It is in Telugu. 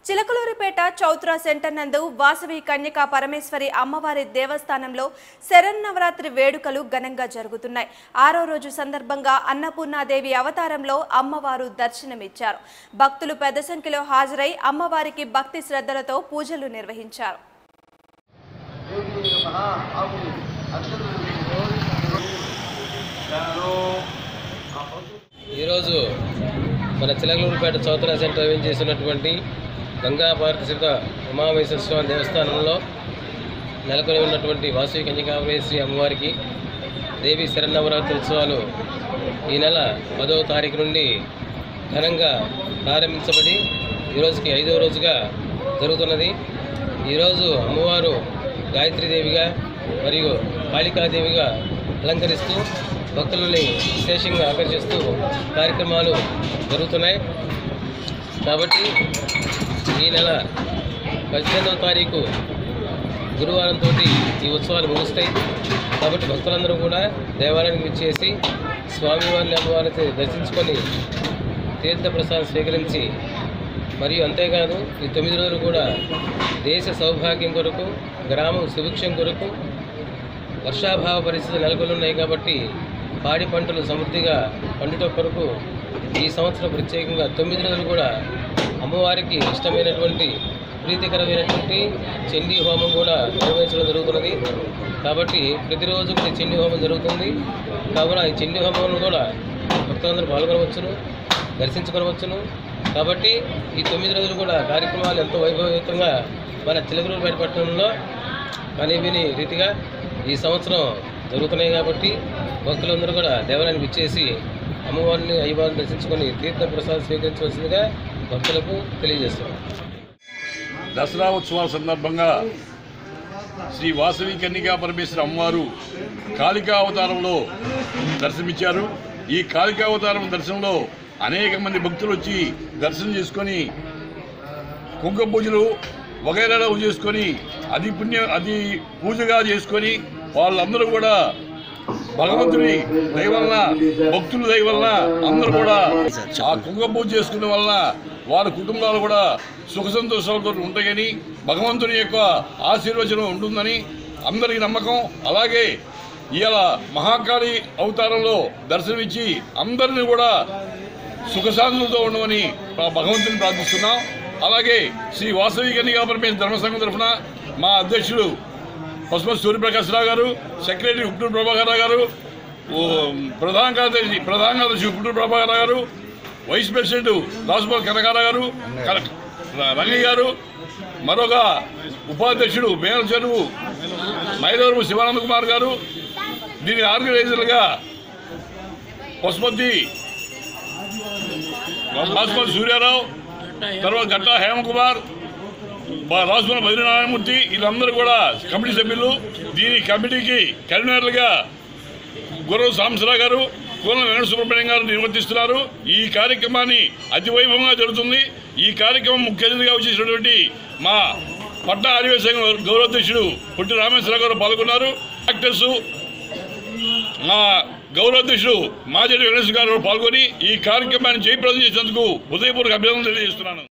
చిలకలూరిపేట చౌత్రా సెంటర్ నందు వాసవి కన్యకా పరమేశ్వరి అమ్మవారి దేవస్థానంలో శరన్నవరాత్రి వేడుకలు ఘనంగా జరుగుతున్నాయి ఆరో రోజు సందర్భంగా అన్నపూర్ణాదేవి అవతారంలో అమ్మవారు దర్శనమిచ్చారు భక్తులు పెద్ద సంఖ్యలో హాజరై అమ్మవారికి భక్తి శ్రద్ధలతో పూజలు నిర్వహించారు ఈరోజు మన చిలకలూరుపేట చౌతరా సెంటర్ ఏం చేసినటువంటి గంగా పార్వతీత ఉమామేశ్వర స్వామి దేవస్థానంలో నెలకొని ఉన్నటువంటి వాసవి కన్యకామేశ్వరి అమ్మవారికి దేవి శరన్నవరాత్రి ఉత్సవాలు ఈ నెల పదవ తారీఖు నుండి ఘనంగా ప్రారంభించబడి ఈరోజుకి ఐదవ రోజుగా జరుగుతున్నది ఈరోజు అమ్మవారు గాయత్రీదేవిగా మరియు కాళికాదేవిగా అలంకరిస్తూ భక్తులని విశేషంగా ఆకర్షిస్తూ కార్యక్రమాలు జరుగుతున్నాయి కాబట్టి ఈ నెల పద్దెనిమిదవ తారీఖు గురువారంతో ఈ ఉత్సవాలు ముగుస్తాయి కాబట్టి భక్తులందరూ కూడా దేవాలయానికి విచ్చేసి స్వామివారిని అమ్మవారిని దర్శించుకొని తీర్థ ప్రసాదం స్వీకరించి మరియు అంతేకాదు ఈ తొమ్మిది రోజులు కూడా దేశ సౌభాగ్యం కొరకు గ్రామం సుభిక్షం కొరకు వర్షాభావ పరిస్థితులు నెలకొని ఉన్నాయి కాబట్టి పాడి పంటలు సమృద్ధిగా పండుట కొరకు ఈ సంవత్సరం ప్రత్యేకంగా తొమ్మిది రోజులు కూడా అమ్మవారికి ఇష్టమైనటువంటి ప్రీతికరమైనటువంటి చండీ హోమం కూడా నిర్వహించడం జరుగుతున్నది కాబట్టి ప్రతిరోజు కూడా ఈ చండీ హోమం జరుగుతుంది కావున ఈ చండీ హోమంలో కూడా భక్తులందరూ పాల్గొనవచ్చును దర్శించుకోవచ్చును కాబట్టి ఈ తొమ్మిది రోజులు కూడా కార్యక్రమాలు ఎంతో వైభవయుతంగా మన చిలకలూరుపేట పట్టణంలో కనివిని రీతిగా ఈ సంవత్సరం జరుగుతున్నాయి కాబట్టి భక్తులందరూ కూడా దేవాలయానికి ఇచ్చేసి అమ్మవారిని అయ్యవారిని దర్శించుకొని తీర్థ ప్రసాదం స్వీకరించవలసిందిగా భక్తులకు తెలియజేస్తున్నాం దసరా ఉత్సవాల సందర్భంగా శ్రీ వాసవి కన్నికా పరమేశ్వర అమ్మవారు కాళికా అవతారంలో దర్శనమిచ్చారు ఈ కాళికా అవతారం దర్శనంలో అనేక మంది భక్తులు వచ్చి దర్శనం చేసుకొని కుంకుమ పూజలు వగైరా చేసుకొని అది పుణ్య అది పూజగా చేసుకొని వాళ్ళందరూ కూడా భగవంతుని దయ వలన భక్తుల దయ వలన అందరూ కూడా ఆ కుంకుమ పూజ చేసుకునే వలన వారి కుటుంబాలు కూడా సుఖ సంతోషాలతో ఉంటాయని భగవంతుని యొక్క ఆశీర్వచనం ఉంటుందని అందరికీ నమ్మకం అలాగే ఇవాళ మహాకాళి అవతారంలో దర్శనమిచ్చి అందరిని కూడా సుఖశాంతులతో ఉండమని ఆ భగవంతుని ప్రార్థిస్తున్నాం అలాగే శ్రీ వాసవి కన్నికా పరమేశ్వర ధర్మ సంఘం తరఫున మా అధ్యక్షుడు పసుమ సూర్యప్రకాశ్రావు గారు సెక్రటరీ ఉప్పుటూరు ప్రభాకర్ రావు గారు ఓ, ప్రధాన కార్యదర్శి ప్రధాన కార్యదర్శి ఉప్పుటూరు ప్రభాకర్ రావు గారు వైస్ ప్రెసిడెంట్ రాజుబాబు కనకారావు గారు కన- రంగయ్య గారు మరొక ఉపాధ్యక్షుడు మేనల చెరువు మైలవరపు శివానంద కుమార్ గారు దీని ఆర్గనైజర్లుగా పశుపతి బాస్మతి సూర్యారావు తర్వాత గట్టా హేమకుమార్ బా- రాజుమల బద్రీనారాయణమూర్తి వీళ్ళందరూ కూడా కమిటీ సభ్యులు దీని కమిటీకి కన్వీనర్లుగా గురవ సాంబశివరావు గారు కూల వెంకట సుబ్రహ్మణ్యం గారు నిర్వర్తిస్తున్నారు ఈ కార్యక్రమాన్ని అతి వైభవంగా జరుగుతుంది ఈ కార్యక్రమం ముఖ్య అతిథిగా వచ్చేసినటువంటి మా పట్ట ఆదివాసీ సంఘం గౌరవాధ్యక్షుడు పుట్టి రామేశ్వరరావు గారు పాల్గొన్నారు డాక్టర్స్ మా గౌరవాధ్యక్షుడు మాజీ వెంకటేశ్వర గారు పాల్గొని ఈ కార్యక్రమాన్ని జయప్రదం చేసినందుకు ఉదయపూర్వక అభినందనలు తెలియజేస్తున్నాను